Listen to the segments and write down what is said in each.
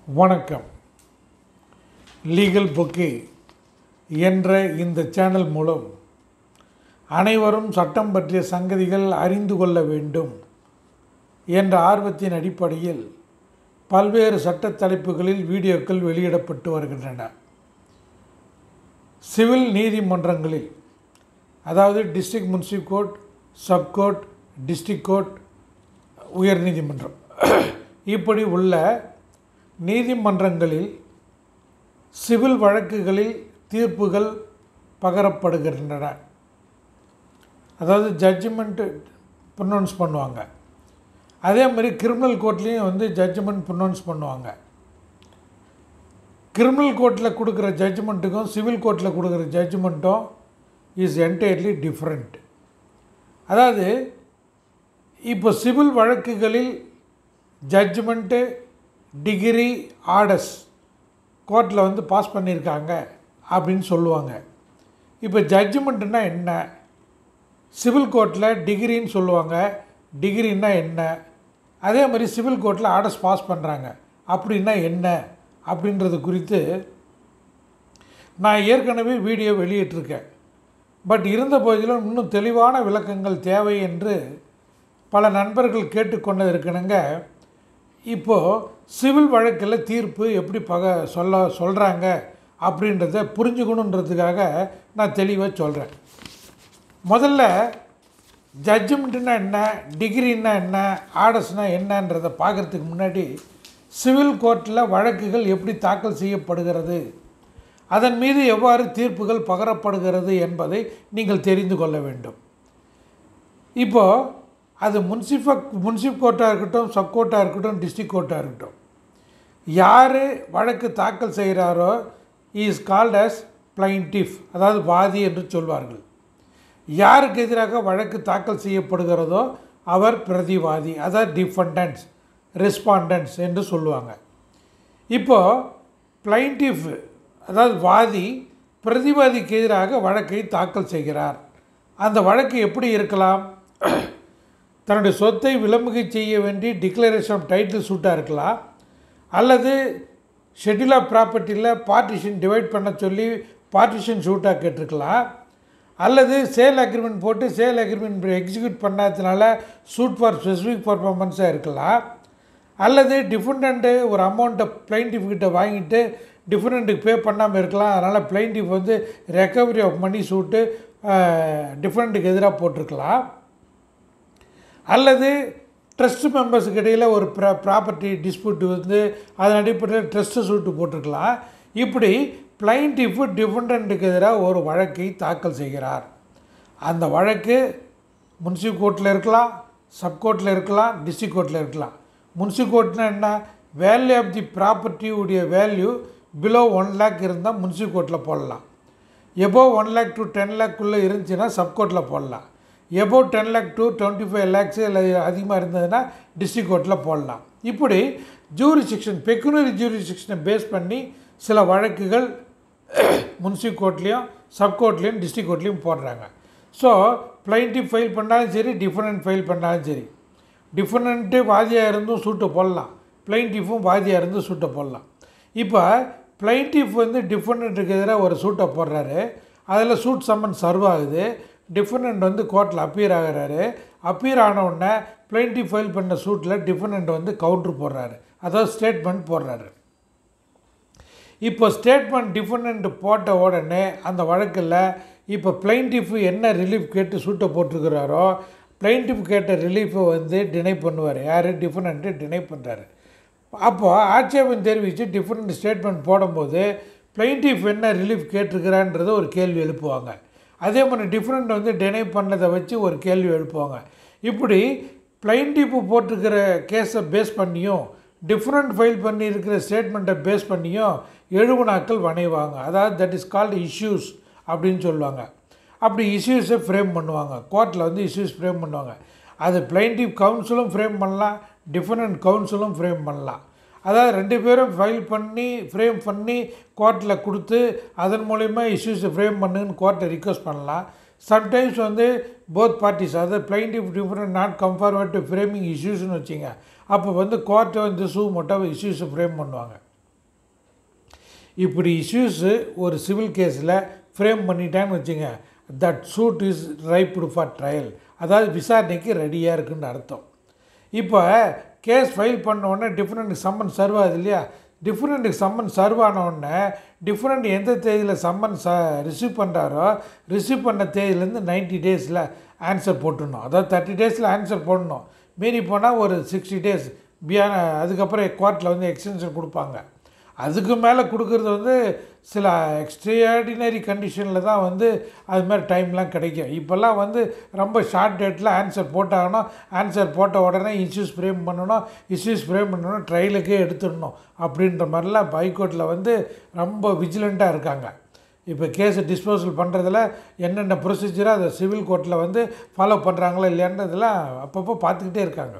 வணக்கம் லீகல் புக்கி என்ற இந்த சேனல் மூலம் அனைவரும் சட்டம் பற்றிய சங்கதிகள் அறிந்து கொள்ள வேண்டும் என்ற ஆர்வத்தின் அடிப்படையில் பல்வேறு சட்ட தலைப்புகளில் வீடியோக்கள் வெளியிடப்பட்டு வருகின்றன சிவில் நீதிமன்றங்களில் அதாவது district munsiff court sub court district court உயர்நீதிமன்றம் இப்படி உள்ள நீதிமன்றங்களில் சிவில் வழக்குகளில் தீர்ப்புகள் பகரப்படுகின்றன அதாவது ஜட்ஜ்மெண்ட்டு ப்ரொனவுன்ஸ் பண்ணுவாங்க அதே மாதிரி கிரிமினல் கோர்ட்லேயும் வந்து ஜட்ஜ்மெண்ட் ப்ரொனவுன்ஸ் பண்ணுவாங்க கிரிமினல் கோர்ட்டில் கொடுக்குற ஜட்ஜ்மெண்ட்டுக்கும் சிவில் கோர்ட்டில் கொடுக்குற ஜட்ஜ்மெண்ட்டும் இஸ் என்டையர்லி டிஃப்ரெண்ட் அதாவது இப்போ சிவில் வழக்குகளில் ஜட்ஜ்மெண்ட்டு டிகிரி ஆர்டர்ஸ் கோர்ட்டில் வந்து பாஸ் பண்ணியிருக்காங்க அப்படின்னு சொல்லுவாங்க இப்போ ஜட்ஜ்மெண்ட்டுனா என்ன சிவில் கோர்ட்டில் டிகிரின்னு சொல்லுவாங்க டிகிரின்னா என்ன அதே மாதிரி சிவில் கோர்ட்டில் ஆர்டர்ஸ் பாஸ் பண்ணுறாங்க அப்படின்னா என்ன அப்படின்றது குறித்து நான் ஏற்கனவே வீடியோ வெளியிட்டிருக்கேன் பட் இருந்த போதிலும் இன்னும் தெளிவான விளக்கங்கள் தேவை என்று பல நண்பர்கள் கேட்டுக்கொண்டது இருக்கணுங்க இப்போது சிவில் வழக்கில் தீர்ப்பு எப்படி பக சொல்ல சொல்கிறாங்க அப்படின்றத புரிஞ்சுக்கணுன்றதுக்காக நான் தெளிவாக சொல்கிறேன் முதல்ல ஜட்ஜ்மெண்ட்டுனா என்ன டிகிரின்னா என்ன ஆர்டர்ஸ்னால் என்னன்றதை பார்க்குறதுக்கு முன்னாடி சிவில் கோர்ட்டில் வழக்குகள் எப்படி தாக்கல் செய்யப்படுகிறது அதன் மீது எவ்வாறு தீர்ப்புகள் பகரப்படுகிறது என்பதை நீங்கள் தெரிந்து கொள்ள வேண்டும் இப்போது அது முன்சிஃப முன்சிப் கோர்ட்டாக இருக்கட்டும் சப் கோர்ட்டாக இருக்கட்டும் டிஸ்ட்ரிக் கோர்ட்டாக இருக்கட்டும் யார் வழக்கு தாக்கல் செய்கிறாரோ இஸ் கால்ட் அஸ் பிளைன்டிஃப் அதாவது வாதி என்று சொல்வார்கள் யாருக்கு எதிராக வழக்கு தாக்கல் செய்யப்படுகிறதோ அவர் பிரதிவாதி அதாவது டிஃபண்டன்ஸ் ரெஸ்பாண்டன்ஸ் என்று சொல்லுவாங்க இப்போது பிளைன்டிஃப் அதாவது வாதி பிரதிவாதிக்கு எதிராக வழக்கை தாக்கல் செய்கிறார் அந்த வழக்கு எப்படி இருக்கலாம் தன்னுடைய சொத்தை விளம்புகை செய்ய வேண்டி டிக்ளரேஷன் ஆஃப் டைட்டில் சூட்டாக இருக்கலாம் அல்லது ஷெட்யூல் ஆஃப் ப்ராப்பர்ட்டியில் பார்ட்டிஷன் டிவைட் பண்ண சொல்லி பார்ட்டிஷன் ஷூட்டாக கேட்டிருக்கலாம் அல்லது சேல் அக்ரிமெண்ட் போட்டு சேல் அக்ரிமெண்ட் எக்ஸிக்யூட் பண்ணாததுனால சூட் ஃபார் ஸ்பெசிஃபிக் பர்ஃபார்மன்ஸாக இருக்கலாம் அல்லது டிஃபரெண்ட்டு ஒரு அமௌண்ட்டை பிளைன்டிஃப் கிட்ட வாங்கிட்டு டிஃபரெண்ட்டுக்கு பே பண்ணாமல் இருக்கலாம் அதனால் பிளைன்டிஃப் வந்து ரெக்கவரி ஆஃப் மணி சூட்டு டிஃபரெண்ட்டுக்கு எதிராக போட்டிருக்கலாம் அல்லது ட்ரஸ்ட் மெம்பர்ஸுக்கு இடையில் ஒரு ப்ரா ப்ராப்பர்ட்டி டிஸ்பியூட் வந்து அதன் அடிப்படையில் ட்ரஸ்ட்டு சூட்டு போட்டிருக்கலாம் இப்படி பிளைன்டிஃபு டிஃபெண்டண்ட்டுக்கு எதிராக ஒரு வழக்கை தாக்கல் செய்கிறார் அந்த வழக்கு முன்சிப் கோர்ட்டில் இருக்கலாம் சப் கோர்ட்டில் இருக்கலாம் டிஸ்ட்ரிக் கோர்ட்டில் இருக்கலாம் முன்சிப் கோர்ட்னா என்ன வேல்யூ ஆஃப் தி ப்ராப்பர்ட்டி உடைய வேல்யூ பிலோ ஒன் லேக் இருந்தால் முன்சிப் கோர்ட்டில் போடலாம் above one lakh to ten லேக்குள்ளே இருந்துச்சுன்னா சப் கோர்ட்டில் போடலாம் above ten lakh to twenty five lakhs இல்லை அதிகமாக இருந்ததுன்னா டிஸ்ட்ரிக் கோர்ட்டில் போடலாம் இப்படி ஜூரி செக்ஷன் பெக்குனரி ஜூரி செக்ஷனை பேஸ் பண்ணி சில வழக்குகள் முன்சிப் கோர்ட்லேயும் சப் கோர்ட்லேயும் டிஸ்ட்ரிக் கோர்ட்லேயும் போடுறாங்க ஸோ பிளைன்டிஃப் ஃபைல் பண்ணாலும் சரி டிஃபரெண்ட் ஃபைல் பண்ணாலும் சரி டிஃபரெண்ட்டு வாதியாக இருந்தும் சூட்டை போடலாம் பிளைன்டிஃபும் வாதியாக இருந்தும் சூட்டை போடலாம் இப்போ பிளைன்டிஃப் வந்து டிஃபரெண்ட்டுக்கு எதிராக ஒரு சூட்டை போடுறாரு அதில் சூட் சம்மன் சர்வ் ஆகுது டிஃபரெண்ட் வந்து கோர்ட்டில் அப்பியர் ஆகிறாரு அப்பியர் ஆனவுடனே பிளைன்டிஃப் ஃபைல் பண்ண சூட்டில் டிஃபரெண்ட் வந்து கவுண்ட்ரு போடுறாரு அதாவது ஸ்டேட்மெண்ட் போடுறாரு இப்போ ஸ்டேட்மெண்ட் டிஃபரெண்ட் போட்ட உடனே அந்த வழக்கில் இப்போ பிளைன்டிஃப் என்ன ரிலீஃப் கேட்டு சூட்டை போட்டிருக்கிறாரோ பிளைன்டிஃப் கேட்ட ரிலீஃபை வந்து டினை பண்ணுவார் யார் டிஃபரெண்ட்டு டினை பண்ணுறாரு அப்போது ஆட்சேபம் தெரிவித்து டிஃபரெண்ட் ஸ்டேட்மெண்ட் போடும்போது பிளைன்டிஃப் என்ன ரிலீஃப் கேட்டிருக்கிறான்றத ஒரு கேள்வி எழுப்புவாங்க அதே மாதிரி டிஃப்ரெண்ட் வந்து டினை பண்ணதை வச்சு ஒரு கேள்வி எழுப்புவாங்க இப்படி பிளைன்டிஃப் போட்டிருக்கிற கேஸை பேஸ் பண்ணியும் டிஃப்ரெண்ட் ஃபைல் பண்ணியிருக்கிற ஸ்டேட்மெண்ட்டை பேஸ் பண்ணியும் எழுபுனாக்கள் வணைவாங்க அதாவது தட் இஸ் கால்டு இஷ்யூஸ் அப்படின்னு சொல்லுவாங்க அப்படி இஷ்யூஸை ஃப்ரேம் பண்ணுவாங்க கோர்ட்டில் வந்து இஷ்யூஸ் ஃப்ரேம் பண்ணுவாங்க அது பிளைன்டிவ் கவுன்சிலும் ஃப்ரேம் பண்ணலாம் டிஃபரெண்ட் கவுன்சிலும் ஃப்ரேம் பண்ணலாம் அதாவது ரெண்டு பேரும் ஃபைல் பண்ணி ஃப்ரேம் பண்ணி கோர்ட்டில் கொடுத்து அதன் மூலிமா இஷ்யூஸை ஃப்ரேம் பண்ணுன்னு கோர்ட்டை ரிக்வஸ்ட் பண்ணலாம் சம்டைம்ஸ் வந்து போத் பார்ட்டிஸ் அதாவது பிளைன்டிவ் டிஃபரெண்ட் நாட் கம்ஃபர்வேட்டிவ் ஃப்ரேமிங் இஷ்யூஸ்னு வச்சுங்க அப்போ வந்து கோர்ட்டை வந்து சூ மட்டும் இஷ்யூஸை ஃப்ரேம் பண்ணுவாங்க இப்படி இஷ்யூஸு ஒரு சிவில் கேஸில் ஃப்ரேம் பண்ணிட்டான்னு வச்சுங்க that suit is ripe for trial அதாவது விசாரணைக்கு ரெடியாக இருக்குன்னு அர்த்தம் இப்போ கேஸ் ஃபைல் பண்ண உடனே டிஃப்ரெண்ட் சம்மன் சர்வ் ஆகுது இல்லையா டிஃப்ரெண்ட்டுக்கு சம்மன் சர்வ் ஆன உடனே டிஃப்ரெண்ட் எந்த தேதியில் சம்மன் ச ரிசீவ் பண்ணுறாரோ ரிசீவ் பண்ண தேதியிலேருந்து நைன்ட்டி டேஸில் ஆன்சர் போட்டுடணும் அதாவது தேர்ட்டி டேஸில் ஆன்சர் போடணும் மீறி போனால் ஒரு சிக்ஸ்டி டேஸ் பியான அதுக்கப்புறம் கோர்ட்டில் வந்து எக்ஸ்டென்ஷன் கொடுப்பாங்க அதுக்கு மேலே கொடுக்குறது வந்து சில எக்ஸ்ட்ராடினரி கண்டிஷனில் தான் வந்து அது மாதிரி டைம்லாம் கிடைக்கும் இப்போல்லாம் வந்து ரொம்ப ஷார்ட் டேட்டில் ஆன்சர் போட்டாகணும் ஆன்சர் போட்ட உடனே இஷ்யூஸ் ஃப்ரேம் பண்ணணும் இஷ்யூஸ் ஃப்ரேம் பண்ணணும் ட்ரையலுக்கே எடுத்துடணும் அப்படின்ற மாதிரிலாம் ஹைகோர்ட்டில் வந்து ரொம்ப விஜிலண்ட்டாக இருக்காங்க இப்போ கேஸை டிஸ்போசல் பண்ணுறதுல என்னென்ன ப்ரொசீஜரோ அதை சிவில் கோர்ட்டில் வந்து ஃபாலோ பண்ணுறாங்களா இல்லையான்றதெல்லாம் அப்பப்போ பார்த்துக்கிட்டே இருக்காங்க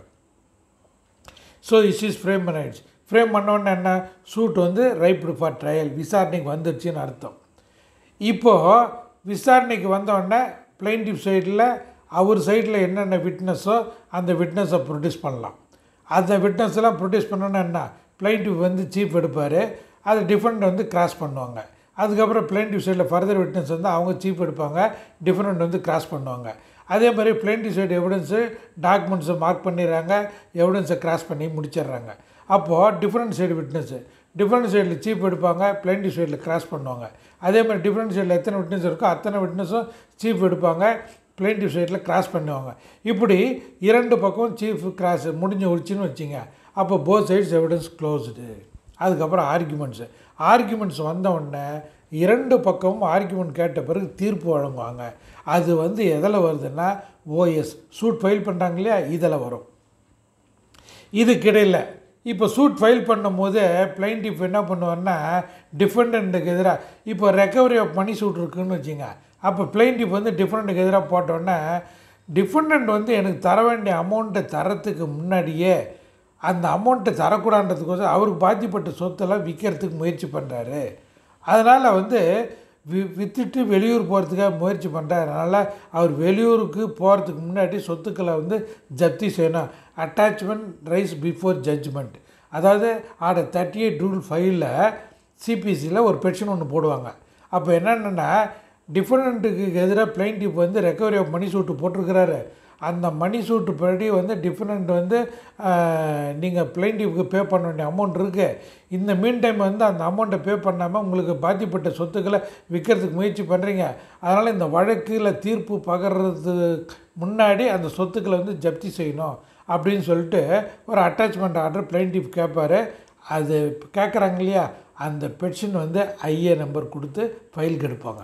ஸோ இஷ்யூஸ் ஃப்ரேம் பண்ணிடுச்சு ஃப்ரேம் பண்ணோன்னே என்ன சூட் வந்து ரைப்டு ஃபார் ட்ரையல் விசாரணைக்கு வந்துடுச்சுன்னு அர்த்தம் இப்போது விசாரணைக்கு வந்தோடனே பிளைன்டிவ் சைடில் அவர் சைடில் என்னென்ன விட்னஸோ அந்த விட்னஸை ப்ரொடியூஸ் பண்ணலாம் அந்த விட்னஸ் எல்லாம் ப்ரொடியூஸ் பண்ணோன்னே என்ன பிளைன்டிவ் வந்து சீஃப் எடுப்பார் அதை டிஃபரெண்ட் வந்து கிராஸ் பண்ணுவாங்க அதுக்கப்புறம் பிளைன்டிவ் சைடில் ஃபர்தர் விட்னஸ் வந்து அவங்க சீஃப் எடுப்பாங்க டிஃபரெண்ட் வந்து கிராஸ் பண்ணுவாங்க அதே மாதிரி பிளைன்டிவ் சைடு எவிடன்ஸு டாக்குமெண்ட்ஸை மார்க் பண்ணிடுறாங்க எவிடன்ஸை கிராஸ் பண்ணி முடிச்சிடுறாங்க அப்போது டிஃப்ரெண்ட் சைடு விட்னஸ்ஸு டிஃப்ரெண்ட் சைடில் சீப் எடுப்பாங்க பிளைன்டிவ் சைடில் கிராஸ் பண்ணுவாங்க அதே மாதிரி டிஃப்ரெண்ட் சைடில் எத்தனை விட்னஸ் இருக்கோ அத்தனை விட்னஸும் சீஃப் எடுப்பாங்க பிளைன்டிவ் சைடில் கிராஸ் பண்ணுவாங்க இப்படி இரண்டு பக்கம் சீஃப் கிராஸ் முடிஞ்சு ஒழிச்சின்னு வச்சிங்க அப்போ போத் சைட்ஸ் எவிடன்ஸ் க்ளோஸ்டு அதுக்கப்புறம் ஆர்குமெண்ட்ஸு ஆர்குமெண்ட்ஸ் வந்த உடனே இரண்டு பக்கமும் ஆர்குமெண்ட் கேட்ட பிறகு தீர்ப்பு வழங்குவாங்க அது வந்து எதில் வருதுன்னா ஓஎஸ் சூட் ஃபைல் பண்ணுறாங்க இல்லையா இதில் வரும் இதுக்கிடையில் இப்போ சூட் ஃபைல் பண்ணும்போது பிளைன்டிஃப் என்ன பண்ணுவார்னா டிஃபெண்டண்ட்டுக்கு எதிராக இப்போ ரெக்கவரி ஆஃப் மணி சூட் இருக்குன்னு வச்சுங்க அப்போ பிளைன்டிஃப் வந்து டிஃபெண்ட்டுக்கு எதிராக போட்டோன்னே டிஃபெண்டன்ட் வந்து எனக்கு தர வேண்டிய அமௌண்ட்டை தரத்துக்கு முன்னாடியே அந்த அமௌண்ட்டை தரக்கூடாதுன்றதுக்கோசம் அவருக்கு பாதிப்பட்ட சொத்தெல்லாம் விற்கிறதுக்கு முயற்சி பண்ணுறாரு அதனால் வந்து வி விற்றுட்டு வெளியூர் போகிறதுக்காக முயற்சி பண்ணுறாரு அதனால் அவர் வெளியூருக்கு போகிறதுக்கு முன்னாடி சொத்துக்களை வந்து ஜப்தி செய்யணும் அட்டாச்மெண்ட் ரைஸ் பிஃபோர் ஜட்ஜ்மெண்ட் அதாவது ஆட தேர்ட்டி எயிட் ரூல் ஃபைவ்ல சிபிசியில் ஒரு பென்ஷன் ஒன்று போடுவாங்க அப்போ என்னென்னா டிஃபரெண்ட்டுக்கு எதிராக பிளைன்டிப் வந்து ரெக்கவரி ஆஃப் மணி சூட்டு போட்டிருக்கிறாரு அந்த மணி சூட்டு படி வந்து டிஃபரெண்ட் வந்து நீங்கள் பிளைன்டிஃப்க்கு பே பண்ண வேண்டிய அமௌண்ட் இருக்குது இந்த மீன் டைம் வந்து அந்த அமௌண்ட்டை பே பண்ணாமல் உங்களுக்கு பாதிப்பட்ட சொத்துக்களை விற்கிறதுக்கு முயற்சி பண்ணுறீங்க அதனால் இந்த வழக்கில் தீர்ப்பு பகர்றதுக்கு முன்னாடி அந்த சொத்துக்களை வந்து ஜப்தி செய்யணும் அப்படின்னு சொல்லிட்டு ஒரு அட்டாச்மெண்ட் ஆர்டர் பிளைன்டிஃப் கேட்பார் அது கேட்குறாங்க இல்லையா அந்த பெட்ஷன் வந்து ஐஏ நம்பர் கொடுத்து ஃபைல் கெடுப்பாங்க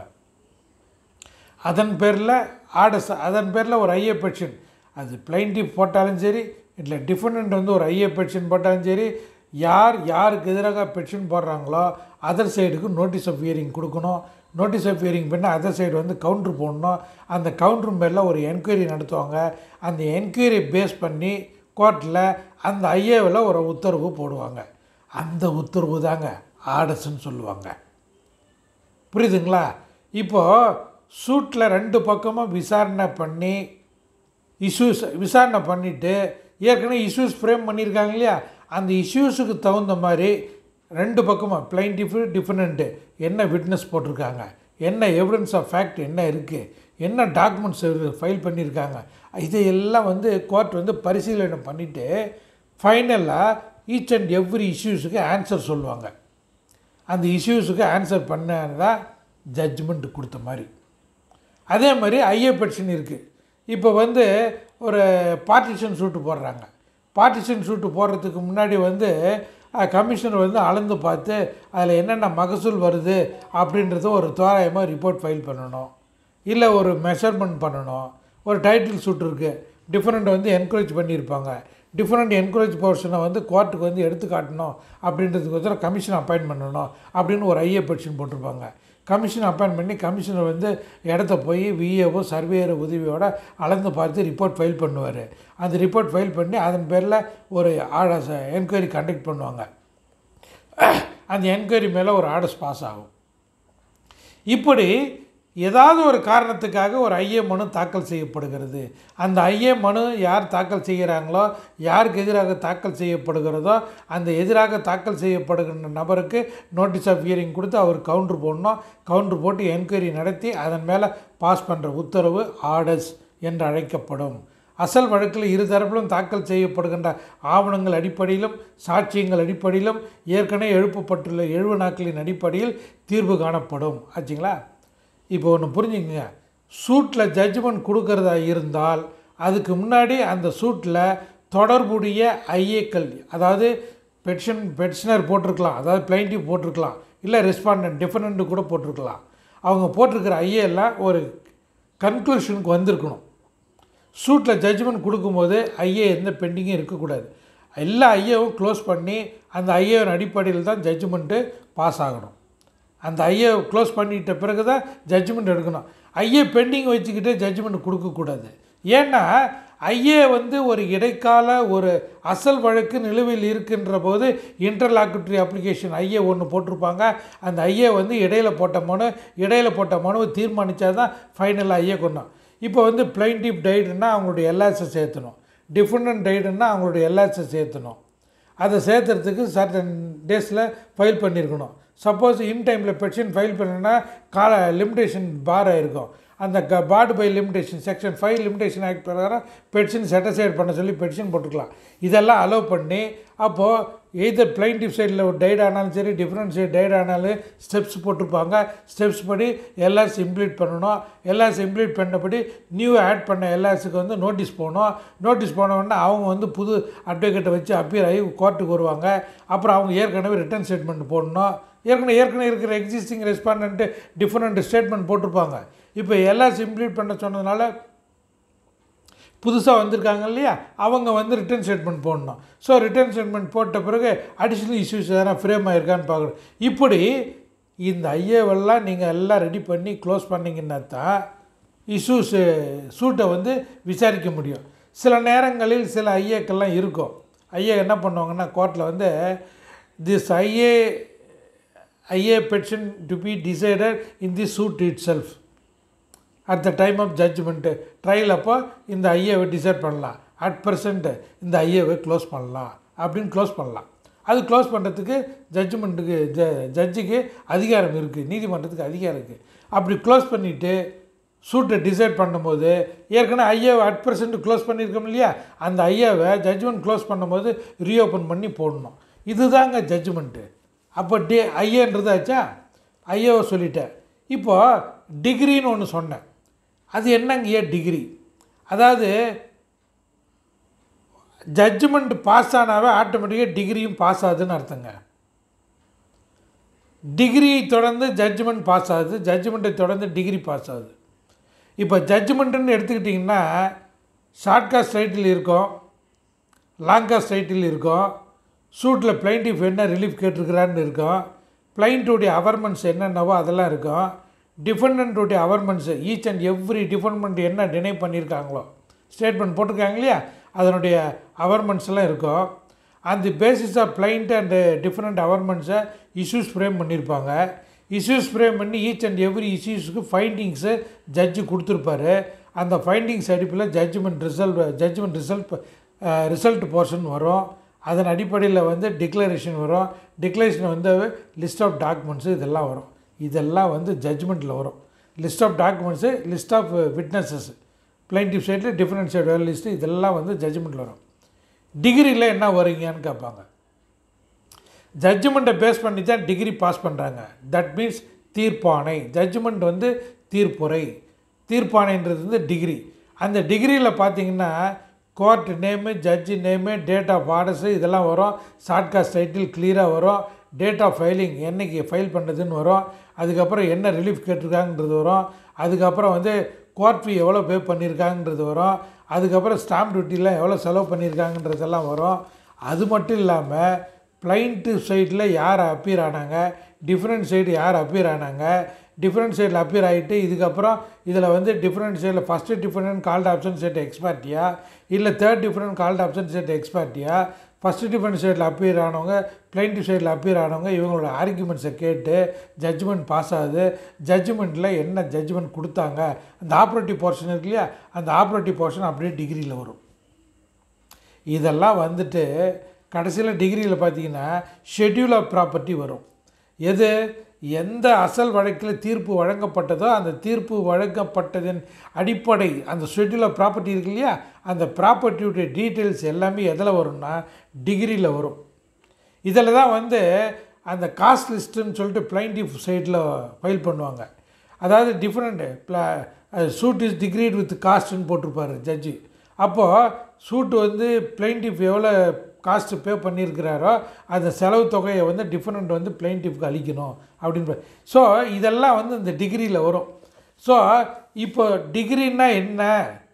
அதன் பேரில் ஆர்டர்ஸ் அதன் பேரில் ஒரு ஐஏ பெட்ஷன் அது பிளைன்டிஃப் போட்டாலும் சரி இல்லை டிஃபெண்ட் வந்து ஒரு ஐஏ பெட்ஷன் போட்டாலும் சரி யார் யாருக்கு எதிராக பெட்ஷன் போடுறாங்களோ அதர் சைடுக்கு நோட்டீஸ் ஆஃப் ஹியரிங் கொடுக்கணும் நோட்டீஸ் ஆஃப் ஹியரிங் பண்ணால் அதர் சைடு வந்து கவுண்ட்ரு போடணும் அந்த கவுண்ட்ரு மேலே ஒரு என்கொயரி நடத்துவாங்க அந்த என்கொயரி பேஸ் பண்ணி கோர்ட்டில் அந்த ஐஏவில் ஒரு உத்தரவு போடுவாங்க அந்த உத்தரவு தாங்க ஆர்டர்ஸ்ன்னு சொல்லுவாங்க புரியுதுங்களா இப்போது சூட்டில் ரெண்டு பக்கமும் விசாரணை பண்ணி இஷ்யூஸ் விசாரணை பண்ணிவிட்டு ஏற்கனவே இஷ்யூஸ் ஃப்ரேம் பண்ணியிருக்காங்க இல்லையா அந்த இஷ்யூஸுக்கு தகுந்த மாதிரி ரெண்டு பக்கமும் பிளைன்டிஃபு டிஃபரெண்ட்டு என்ன விட்னஸ் போட்டிருக்காங்க என்ன எவிடன்ஸ் ஆஃப் ஃபேக்ட் என்ன இருக்குது என்ன டாக்குமெண்ட்ஸ் ஃபைல் பண்ணியிருக்காங்க இதையெல்லாம் வந்து கோர்ட் வந்து பரிசீலனை பண்ணிவிட்டு ஃபைனலாக ஈச் அண்ட் எவ்ரி இஷ்யூஸுக்கு ஆன்சர் சொல்லுவாங்க அந்த இஷ்யூஸுக்கு ஆன்சர் பண்ணதான் ஜட்ஜ்மெண்ட் கொடுத்த மாதிரி அதே மாதிரி ஐஏ பெட்ஷன் இருக்குது இப்போ வந்து ஒரு பார்ட்டிஷன் சூட்டு போடுறாங்க பார்ட்டிஷன் சூட்டு போடுறதுக்கு முன்னாடி வந்து கமிஷனர் வந்து அளந்து பார்த்து அதில் என்னென்ன மகசூல் வருது அப்படின்றத ஒரு தோராயமாக ரிப்போர்ட் ஃபைல் பண்ணணும் இல்லை ஒரு மெஷர்மெண்ட் பண்ணணும் ஒரு டைட்டில் சூட் இருக்குது டிஃப்ரெண்ட் வந்து என்கரேஜ் பண்ணியிருப்பாங்க டிஃப்ரெண்ட் என்கரேஜ் போர்ஷனை வந்து கோர்ட்டுக்கு வந்து எடுத்து காட்டணும் அப்படின்றதுக்கோசரம் கமிஷன் அப்பாயின்ட் பண்ணணும் அப்படின்னு ஒரு ஐஏ பெட்ஷன் போட்டிருப்பாங்க கமிஷன் அப்பாயின்ட் பண்ணி கமிஷனர் வந்து இடத்த போய் விஏஓ சர்வேயர் உதவியோட அளந்து பார்த்து ரிப்போர்ட் ஃபைல் பண்ணுவார் அந்த ரிப்போர்ட் ஃபைல் பண்ணி அதன் பேரில் ஒரு ஆர்டர்ஸ் என்கொயரி கண்டக்ட் பண்ணுவாங்க அந்த என்கொயரி மேலே ஒரு ஆர்டர்ஸ் பாஸ் ஆகும் இப்படி ஏதாவது ஒரு காரணத்துக்காக ஒரு ஐஏ மனு தாக்கல் செய்யப்படுகிறது அந்த ஐஏ மனு யார் தாக்கல் செய்கிறாங்களோ யாருக்கு எதிராக தாக்கல் செய்யப்படுகிறதோ அந்த எதிராக தாக்கல் செய்யப்படுகின்ற நபருக்கு நோட்டீஸ் ஆஃப் ஹியரிங் கொடுத்து அவர் கவுண்டர் போடணும் கவுண்டர் போட்டு என்கொயரி நடத்தி அதன் மேலே பாஸ் பண்ணுற உத்தரவு ஆர்டர்ஸ் என்று அழைக்கப்படும் அசல் வழக்கில் இரு தரப்பிலும் தாக்கல் செய்யப்படுகின்ற ஆவணங்கள் அடிப்படையிலும் சாட்சியங்கள் அடிப்படையிலும் ஏற்கனவே எழுப்பப்பட்டுள்ள எழுவு நாட்களின் அடிப்படையில் தீர்வு காணப்படும் ஆச்சுங்களா இப்போ ஒன்று புரிஞ்சுங்க சூட்டில் ஜட்ஜ்மெண்ட் கொடுக்கறதா இருந்தால் அதுக்கு முன்னாடி அந்த சூட்டில் தொடர்புடைய ஐஏக்கள் அதாவது பெட்ஷன் பெட்ஷனர் போட்டிருக்கலாம் அதாவது பிளைண்டிவ் போட்டிருக்கலாம் இல்லை ரெஸ்பாண்டன்ட் டிஃபரண்ட் கூட போட்டிருக்கலாம் அவங்க போட்டிருக்கிற ஐஏ எல்லாம் ஒரு கன்க்ளூஷனுக்கு வந்திருக்கணும் சூட்டில் ஜட்ஜ்மெண்ட் கொடுக்கும்போது ஐஏ எந்த பெண்டிங்கும் இருக்கக்கூடாது எல்லா ஐஏவும் க்ளோஸ் பண்ணி அந்த ஐஏவின் அடிப்படையில் தான் ஜட்ஜ்மெண்ட்டு பாஸ் ஆகணும் அந்த ஐஏ க்ளோஸ் பண்ணிட்ட பிறகு தான் ஜட்ஜ்மெண்ட் எடுக்கணும் ஐஏ பெண்டிங் வச்சுக்கிட்டே ஜட்ஜ்மெண்ட் கொடுக்கக்கூடாது ஏன்னா ஐஏ வந்து ஒரு இடைக்கால ஒரு அசல் வழக்கு நிலுவையில் இருக்கின்ற போது இன்டர்லாக்குட்ரி அப்ளிகேஷன் ஐஏ ஒன்று போட்டிருப்பாங்க அந்த ஐஏ வந்து இடையில போட்ட மனு இடையில போட்ட மனுவை தீர்மானித்தா தான் ஃபைனலாக ஐஏ கொண்டோம் இப்போ வந்து பிளைண்டிப் டைடுன்னா அவங்களுடைய எல்ஆர்ஸை சேர்த்தணும் டிஃபெண்டன்ட் டைடுன்னா அவங்களுடைய எல்ஆர்ஸை சேர்த்தணும் அதை சேர்த்துறதுக்கு சர்டன் டேஸில் ஃபைல் பண்ணியிருக்கணும் சப்போஸ் இன் டைமில் பெட்டிஷன் ஃபைல் பண்ணனா கால லிமிடேஷன் பார் ஆகிருக்கும் அந்த க barred by limitation section five limitation act பிரகாரம் பெட்டிஷன் செட்டசைட் பண்ண சொல்லி பெட்டிஷன் போட்டுக்கலாம் இதெல்லாம் அலோவ் பண்ணி அப்போது எய்தர் பிளைண்டிவ் சைடில் ஒரு டைட் ஆனாலும் சரி டிஃப்ரெண்ட் சைடு டைட் ஆனாலும் ஸ்டெப்ஸ் போட்டிருப்பாங்க ஸ்டெப்ஸ் படி எல்ஆர்ஸ் இம்ப்ளீட் பண்ணணும் எல்ஆர்ஸ் இம்ப்ளீட் பண்ணபடி நியூ ஆட் பண்ண எல்ஆர்ஸுக்கு வந்து நோட்டீஸ் போகணும் நோட்டீஸ் போனவுடனே அவங்க வந்து புது அட்வொகேட்டை வச்சு அப்பியர் ஆகி கோர்ட்டுக்கு வருவாங்க அப்புறம் அவங்க ஏற்கனவே ரிட்டர்ன் ஸ்டேட்மெண்ட் போடணும் ஏற்கனவே ஏற்கனவே இருக்கிற எக்ஸிஸ்டிங் ரெஸ்பாண்டன்ட்டு டிஃப்ரெண்ட் ஸ்டேட்மெண்ட் போட்டிருப்பாங்க இப்போ எல்ஆர்ஸ் இம்ப்ளீட் பண்ண சொன்னதுனால புதுசாக வந்திருக்காங்க இல்லையா அவங்க வந்து ரிட்டர்ன் ஸ்டேட்மெண்ட் போடணும் ஸோ ரிட்டர்ன் ஸ்டேட்மெண்ட் போட்ட பிறகு அடிஷ்னல் இஷ்யூஸ் எதனா ஃப்ரேம் ஆகிருக்கான்னு பார்க்கணும் இப்படி இந்த ஐஏவெல்லாம் நீங்கள் எல்லாம் ரெடி பண்ணி க்ளோஸ் பண்ணிங்கன்னா தான் இஷ்யூஸு சூட்டை வந்து விசாரிக்க முடியும் சில நேரங்களில் சில ஐஏக்கெல்லாம் இருக்கும் ஐஏ என்ன பண்ணுவாங்கன்னா கோர்ட்டில் வந்து this IA IA petition to be decided in the suit itself at the time of ஜட்ஜ்மெண்ட்டு ட்ரையல் அப்போ இந்த ஐஏவை டிசைட் பண்ணலாம் அட் ப்ரெசண்ட்டு இந்த ஐஏவை க்ளோஸ் பண்ணலாம் அப்படின்னு க்ளோஸ் பண்ணலாம் அது க்ளோஸ் பண்ணுறதுக்கு ஜட்ஜ்மெண்ட்டுக்கு ஜ ஜட்ஜுக்கு அதிகாரம் இருக்குது நீதிமன்றத்துக்கு அதிகாரம் இருக்குது அப்படி க்ளோஸ் பண்ணிவிட்டு சூட்டை டிசைட் பண்ணும்போது ஏற்கனவே ஐயாவை அட் ப்ரெசென்ட் க்ளோஸ் பண்ணியிருக்கோம் இல்லையா அந்த ஐயாவை ஜட்ஜ்மெண்ட் க்ளோஸ் பண்ணும்போது ரீஓப்பன் பண்ணி போடணும் இதுதாங்க ஜட்ஜ்மெண்ட்டு அப்போ டி ஐஏன்றதாச்சா ஐயாவை சொல்லிட்டேன் இப்போது டிகிரின்னு ஒன்று சொன்னேன் அது என்னங்கய்யா டிகிரி அதாவது ஜட்ஜ்மெண்ட் பாஸ் ஆனாவே ஆட்டோமேட்டிக்காக டிகிரியும் பாஸ் ஆகுதுன்னு அர்த்தங்க டிகிரி தொடர்ந்து ஜட்ஜ்மெண்ட் பாஸ் ஆகுது ஜட்ஜ்மெண்ட்டை தொடர்ந்து டிகிரி பாஸ் ஆகுது இப்போ ஜட்ஜ்மெண்ட்டுன்னு எடுத்துக்கிட்டிங்கன்னா ஷார்ட் காஸ்ட் ரைட்டில் இருக்கும் லாங் காஸ்ட் ரைட்டில் இருக்கும் சூட்டில் பிளைண்டிஃப் என்ன ரிலீஃப் கேட்டிருக்கிறான்னு இருக்கும் பிளைண்ட்டுடைய அவர்மெண்ட்ஸ் என்னென்னவோ அதெல்லாம் இருக்கும் டிஃபெண்டன்ட்டுடைய அவர்மெண்ட்ஸு ஈச் அண்ட் எவ்ரி டிஃபெண்ட்மெண்ட் என்ன டினை பண்ணியிருக்காங்களோ ஸ்டேட்மெண்ட் போட்டிருக்காங்க இல்லையா அதனுடைய அவர்மெண்ட்ஸ் எல்லாம் இருக்கும் அந்த basis of plaint and defendant அவர்மெண்ட்ஸை இஷ்யூஸ் ஃப்ரேம் பண்ணியிருப்பாங்க இஷ்யூஸ் ஃப்ரேம் பண்ணி ஈச் அண்ட் எவ்ரி இஷ்யூஸுக்கு ஃபைண்டிங்ஸு ஜட்ஜு கொடுத்துருப்பாரு அந்த ஃபைண்டிங்ஸ் அடிப்பில் judgment result judgment result result portion வரும் அதன் அடிப்படையில் வந்து டிக்ளரேஷன் வரும் டிக்ளரேஷன் வந்து லிஸ்ட் ஆஃப் டாக்குமெண்ட்ஸு இதெல்லாம் வரும் இதெல்லாம் வந்து ஜட்ஜ்மெண்ட்டில் வரும் list of documents list of witnesses plaintiff சைடில் டிஃப்ரெண்ட் சைடு லிஸ்ட்டு இதெல்லாம் வந்து ஜட்ஜ்மெண்ட்டில் வரும் டிகிரியில் என்ன வரீங்கன்னு கேட்பாங்க ஜட்ஜ்மெண்ட்டை பேஸ் பண்ணி தான் டிகிரி பாஸ் பண்ணுறாங்க தட் மீன்ஸ் தீர்ப்பாணை ஜட்ஜ்மெண்ட் வந்து தீர்ப்புரை தீர்ப்பானைன்றது வந்து டிகிரி அந்த டிகிரியில் பார்த்தீங்கன்னா court name judge name date of orders இதெல்லாம் வரும் ஷார்ட்காஸ்ட் டைட்டில் கிளியராக வரும் டேட் ஆஃப் ஃபைலிங் என்னைக்கு ஃபைல் பண்ணுறதுன்னு வரும் அதுக்கப்புறம் என்ன ரிலீஃப் கேட்டிருக்காங்கன்றது வரும் அதுக்கப்புறம் வந்து கோர்ட் ஃபீ எவ்வளோ பே பண்ணியிருக்காங்கன்றது வரும் அதுக்கப்புறம் ஸ்டாம்ப் டியூட்டிலாம் எவ்வளோ செலவு பண்ணியிருக்காங்கன்றதெல்லாம் வரும் அது மட்டும் இல்லாமல் பிளைண்ட்டு சைடில் யார் அப்பீர் ஆனாங்க டிஃப்ரெண்ட் சைடு யார் அப்பீர் ஆனாங்க டிஃப்ரெண்ட் சைடில் அப்பியர் ஆகிட்டு இதுக்கப்புறம் இதில் வந்து டிஃப்ரெண்ட் சைடில் first defendant called option set எக்ஸ்பர்ட்டியா இல்லை third defendant called option set எக்ஸ்பர்ட்டியா ஃபஸ்ட்டு டிஃபென்ஸ் சைடில் அப்பியர் ஆனவங்க பிளைன்டிவ் சைடில் அப்பியர் ஆனவங்க இவங்களோட ஆர்குமெண்ட்ஸை கேட்டு ஜட்ஜ்மெண்ட் பாஸ் ஆகுது ஜட்ஜ்மெண்ட்டில் என்ன ஜட்ஜ்மெண்ட் கொடுத்தாங்க அந்த ஆப்ரேட்டிவ் போர்ஷன் இருக்கு இல்லையா அந்த ஆப்ரேட்டிவ் போர்ஷன் அப்படியே டிகிரியில் வரும் இதெல்லாம் வந்துட்டு கடைசியில் டிகிரியில் பார்த்தீங்கன்னா ஷெட்யூல் ஆஃப் ப்ராப்பர்ட்டி வரும் எது எந்த அசல் வழக்கில் தீர்ப்பு வழங்கப்பட்டதோ அந்த தீர்ப்பு வழங்கப்பட்டதின் அடிப்படை அந்த ஷெட்யூல் ஆஃப் ப்ராப்பர்ட்டி இருக்கு இல்லையா அந்த ப்ராப்பர்ட்டியுடைய டீட்டெயில்ஸ் எல்லாமே எதில் வரும்னா டிகிரியில் வரும் இதில் தான் வந்து அந்த காஸ்ட் லிஸ்ட்டுன்னு சொல்லிட்டு பிளைண்டிஃப் சைடில் ஃபைல் பண்ணுவாங்க அதாவது டிஃப்ரெண்ட்டு ப்ளா சூட் இஸ் டிகிரீட் வித் காஸ்ட்னு போட்டிருப்பாரு ஜட்ஜி அப்போது சூட் வந்து பிளைண்டிஃப் எவ்வளோ காஸ்ட்டு பே பண்ணியிருக்கிறாரோ அந்த செலவு தொகையை வந்து டிஃப்ரெண்ட் வந்து பிளைண்டிஃப்க்கு அளிக்கணும் அப்படின்னு ஸோ இதெல்லாம் வந்து இந்த டிகிரியில் வரும் ஸோ இப்போ டிகிரின்னா என்ன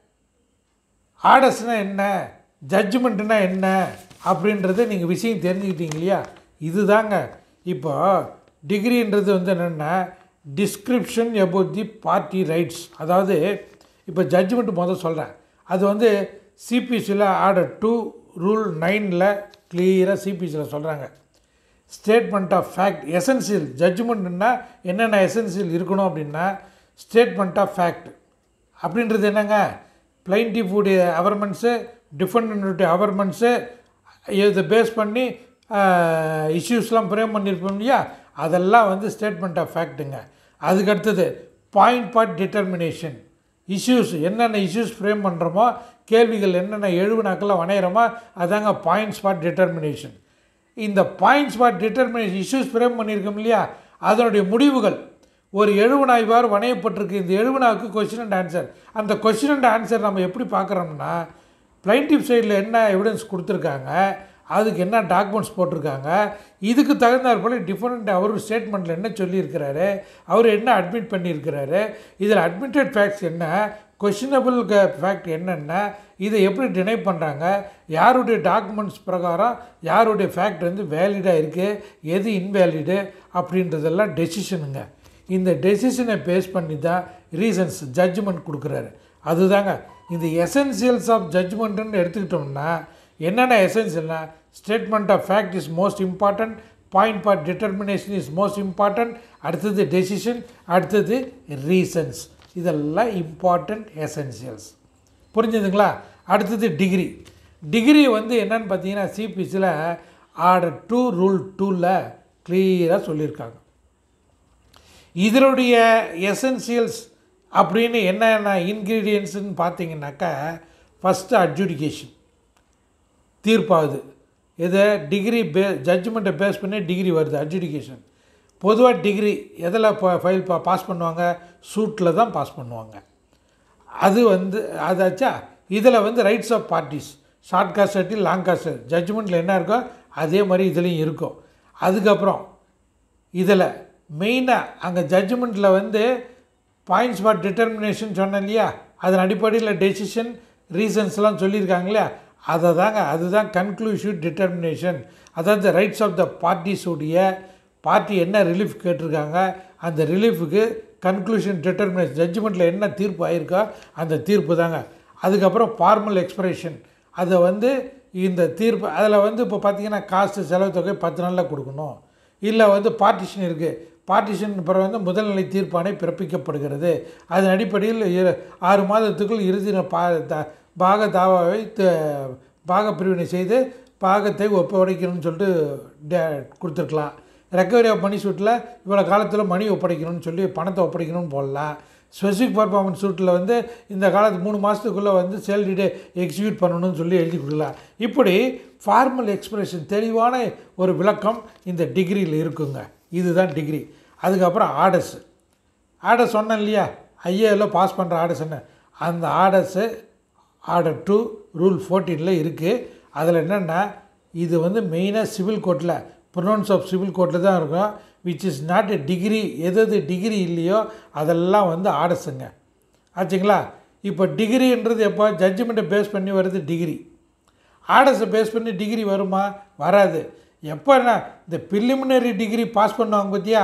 ஆர்டர்ஸ்னால் என்ன ஜட்ஜ்மெண்ட்டுனா என்ன அப்படின்றத நீங்கள் விஷயம் தெரிஞ்சுக்கிட்டீங்க இல்லையா இதுதாங்க இப்போ டிகிரின்றது வந்து என்னென்னா description about the party rights அதாவது இப்போ ஜட்ஜ்மெண்ட் முதல் சொல்கிறேன் அது வந்து சிபிசியில் ஆர்டர் டூ ரூல் நைனில் கிளியராக சிபிசியில் சொல்கிறாங்க ஸ்டேட்மெண்ட் ஆஃப் ஃபேக்ட் எசென்சியல் ஜட்ஜ்மெண்ட்னா என்னென்ன எசென்சியல் இருக்கணும் அப்படின்னா ஸ்டேட்மெண்ட் ஆஃப் ஃபேக்ட் அப்படின்றது என்னங்க பிளைன்டிஃபுடைய அவர்மெண்ட்ஸு டிஃபெண்டனுடைய அவர்மெண்ட்ஸு இதை பேஸ் பண்ணி இஷ்யூஸ்லாம் ஃப்ரேம் பண்ணியிருப்போம் இல்லையா அதெல்லாம் வந்து ஸ்டேட்மெண்ட் ஆஃப் ஃபேக்ட்டுங்க அதுக்கு அடுத்தது பாயிண்ட் பார்ட் டிட்டர்மினேஷன் இஷ்யூஸ் என்னென்ன இஷ்யூஸ் ஃப்ரேம் பண்ணுறோமோ கேள்விகள் என்னென்ன எழுவுனாக்கெல்லாம் வணையிறோமோ அதாங்க பாயிண்ட்ஸ் பார்ட் டிட்டர்மினேஷன் இந்த points part determination issues frame பண்ணியிருக்கோம் இல்லையா அதனுடைய முடிவுகள் ஒரு எழுவனாய்வார் வணையப்பட்டிருக்கு இந்த எழுவனாவுக்கு கொஸ்டின் அண்ட் ஆன்சர் அந்த கொஸ்டின் அண்ட் ஆன்சர் நம்ம எப்படி பார்க்குறோம்னா பிளைன்டிவ் சைடில் என்ன எவிடன்ஸ் கொடுத்துருக்காங்க அதுக்கு என்ன டாக்குமெண்ட்ஸ் போட்டிருக்காங்க இதுக்கு தகுந்தாற் போல் டிஃப்ரெண்ட் அவர் ஸ்டேட்மெண்ட்டில் என்ன சொல்லியிருக்கிறாரு அவர் என்ன அட்மிட் பண்ணியிருக்கிறாரு இதில் அட்மிட்டட் ஃபேக்ட்ஸ் என்ன கொஷினபிள் ஃபேக்ட் என்னென்ன இதை எப்படி டினை பண்ணுறாங்க யாருடைய டாக்குமெண்ட்ஸ் பிரகாரம் யாருடைய ஃபேக்ட் வந்து வேலிடாக இருக்குது எது இன்வேலிடு அப்படின்றதெல்லாம் டெசிஷனுங்க இந்த டெசிஷனை பேஸ் பண்ணி தான் ரீசன்ஸ் ஜட்ஜ்மெண்ட் கொடுக்குறாரு அதுதாங்க இந்த எசென்சியல்ஸ் ஆஃப் ஜட்ஜ்மெண்ட்டுன்னு எடுத்துக்கிட்டோம்னா என்னென்ன எசென்சியல்னா statement of fact is most important point for determination is most important அடுத்தது டெசிஷன் அடுத்தது ரீசன்ஸ் இதெல்லாம் இம்பார்ட்டண்ட் எசென்சியல்ஸ் புரிஞ்சுதுங்களா அடுத்தது டிகிரி டிகிரி வந்து என்னன்னு பார்த்தீங்கன்னா சிபிசியில் ஆர்டர் டூ ரூல் டூவில் கிளியராக சொல்லியிருக்காங்க இதனுடைய எசென்சியல்ஸ் அப்படின்னு என்னென்ன இன்க்ரீடியன்ட்ஸ்னு பார்த்தீங்கன்னாக்கா ஃபஸ்ட்டு அட்ஜுடிகேஷன் தீர்ப்பாகுது இதை டிகிரி பே ஜட்ஜ்மெண்ட்டை பேஸ் பண்ணி டிகிரி வருது அட்ஜுடிகேஷன் பொதுவாக டிகிரி எதில் ஃபைல் பா பாஸ் பண்ணுவாங்க சூட்டில் தான் பாஸ் பண்ணுவாங்க அது வந்து அதாச்சா இதில் வந்து rights of parties short cause long cause ஜட்ஜ்மெண்ட்டில் என்ன இருக்கோ அதே மாதிரி இதுலேயும் இருக்கும் அதுக்கப்புறம் இதில் மெயினாக அங்கே ஜட்ஜ்மெண்ட்டில் வந்து பாயிண்ட்ஸ் ஃபார் டிட்டர்மினேஷன் சொன்னேன் இல்லையா அதன் அடிப்படையில் டெசிஷன் ரீசன்ஸ்லாம் சொல்லியிருக்காங்க இல்லையா அதை தாங்க அதுதான் கன்க்ளூசிவ் டிட்டர்மினேஷன் அதாவது ரைட்ஸ் ஆஃப் த பார்ட்டிஸுடைய பார்ட்டி என்ன ரிலீஃப் கேட்டிருக்காங்க அந்த ரிலீஃபுக்கு கன்க்ளூஷன் டிட்டர்மினேஷன் ஜட்ஜ்மெண்ட்டில் என்ன தீர்ப்பு ஆயிருக்கோ அந்த தீர்ப்பு தாங்க அதுக்கப்புறம் ஃபார்மல் எக்ஸ்பிரஷன் அதை வந்து இந்த தீர்ப்பு அதில் வந்து இப்போ பார்த்தீங்கன்னா காஸ்ட்டு செலவு தொகை பத்து நாளில் கொடுக்கணும் இல்லை வந்து பார்ட்டிஷன் இருக்குது பார்ட்டிஷன் பிறகு வந்து முதல்நிலை தீர்ப்பாணை பிறப்பிக்கப்படுகிறது அதன் அடிப்படையில் இரு ஆறு மாதத்துக்குள் இறுதி பா த- பாக தாவாவை த- பாக பிரிவினை செய்து பாகத்தை ஒப்படைக்கணும்னு சொல்லிட்டு டே- கொடுத்துருக்கலாம் ரெக்கவரி ஆஃப் மணி சூட்டில் இவ்வளோ காலத்தில் மணி ஒப்படைக்கணும்னு சொல்லி பணத்தை ஒப்படைக்கணும்னு போடலாம் ஸ்பெசிஃபிக் பர்ஃபார்மன்ஸ் சூட்டில் வந்து இந்த காலத்து மூணு மாதத்துக்குள்ளே வந்து சேல் டீடே எக்ஸிக்யூட் பண்ணணும்னு சொல்லி எழுதி கொடுக்கலாம் இப்படி ஃபார்மல் எக்ஸ்பிரஷன் தெளிவான ஒரு விளக்கம் இந்த டிகிரியில் இருக்குங்க இதுதான் டிகிரி அதுக்கப்புறம் ஆர்டர்ஸ் ஆர்டர் சொன்னேன் இல்லையா ஐஏவில் பாஸ் பண்ணுற ஆர்டர்ஸ் என்ன அந்த ஆர்டர்ஸு ஆர்டர் டூ ரூல் ஃபோர்டீனில் இருக்குது அதில் என்னென்னா இது வந்து மெயினாக சிவில் கோர்ட்டில் ப்ரொனவுன்ஸ் ஆஃப் சிவில் கோர்ட்டில் தான் இருக்கும் which is not a decree எது எது டிகிரி இல்லையோ அதெல்லாம் வந்து ஆர்டர்ஸுங்க ஆச்சுங்களா இப்போ டிகிரின்றது எப்போ ஜட்ஜ்மெண்ட்டை பேஸ் பண்ணி வருது டிகிரி ஆர்டர்ஸை பேஸ் பண்ணி டிகிரி வருமா வராது எப்போனா இந்த ப்ரிலிமினரி டிகிரி பாஸ் பண்ணுவாங்க பார்த்தியா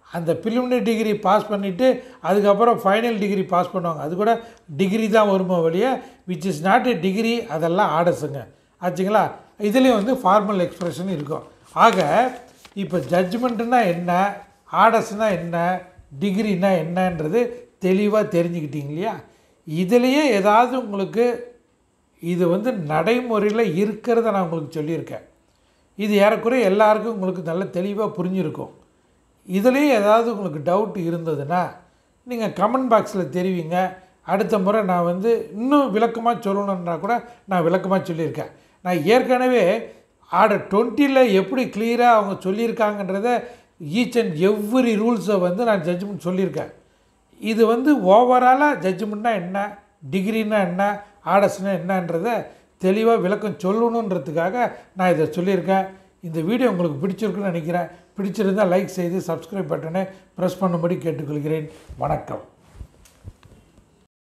அந்த ப்ரிலிமினரி டிகிரி பாஸ் பண்ணிவிட்டு அதுக்கப்புறம் ஃபைனல் டிகிரி பாஸ் பண்ணுவாங்க அது கூட டிகிரி தான் வருமோ வழிய which is not a decree அதெல்லாம் ஆர்டர்ஸுங்க ஆச்சுங்களா இதுலேயும் வந்து ஃபார்மல் எக்ஸ்ப்ரெஷன் இருக்கும் ஆக இப்போ ஜட்ஜ்மெண்ட்டுனா என்ன ஆர்டர்ஸ்னால் என்ன டிகிரினா என்னன்றது தெளிவாக தெரிஞ்சுக்கிட்டீங்க இல்லையா இதுலேயே ஏதாவது உங்களுக்கு இது வந்து நடைமுறையில் இருக்கிறத நான் உங்களுக்கு சொல்லியிருக்கேன் இது ஏறக்குறைய எல்லாருக்கும் உங்களுக்கு நல்ல தெளிவாக புரிஞ்சிருக்கும் இதுலேயும் ஏதாவது உங்களுக்கு டவுட் இருந்ததுன்னா நீங்கள் கமெண்ட் பாக்ஸில் தெரிவிங்க அடுத்த முறை நான் வந்து இன்னும் விளக்கமாக சொல்லணுன்னா கூட நான் விளக்கமாக சொல்லியிருக்கேன் நான் ஏற்கனவே ஆர்டர் டுவெண்ட்டியில் எப்படி கிளியராக அவங்க சொல்லியிருக்காங்கன்றத ஈச் அண்ட் எவ்ரி ரூல்ஸை வந்து நான் ஜட்ஜ்மெண்ட் சொல்லியிருக்கேன் இது வந்து ஓவராலாக ஜட்ஜ்மெண்ட்னா என்ன டிகிரினா என்ன ஆர்டர்ஸ்னால் என்னன்றதை தெளிவாக விளக்கம் சொல்லணுன்றதுக்காக நான் இதை சொல்லியிருக்கேன் இந்த வீடியோ உங்களுக்கு பிடிச்சிருக்குன்னு நினைக்கிறேன் பிடிச்சிருந்தால் லைக் செய்து சப்ஸ்கிரைப் பட்டனை ப்ரெஸ் பண்ணும்படி கேட்டுக்கொள்கிறேன் வணக்கம்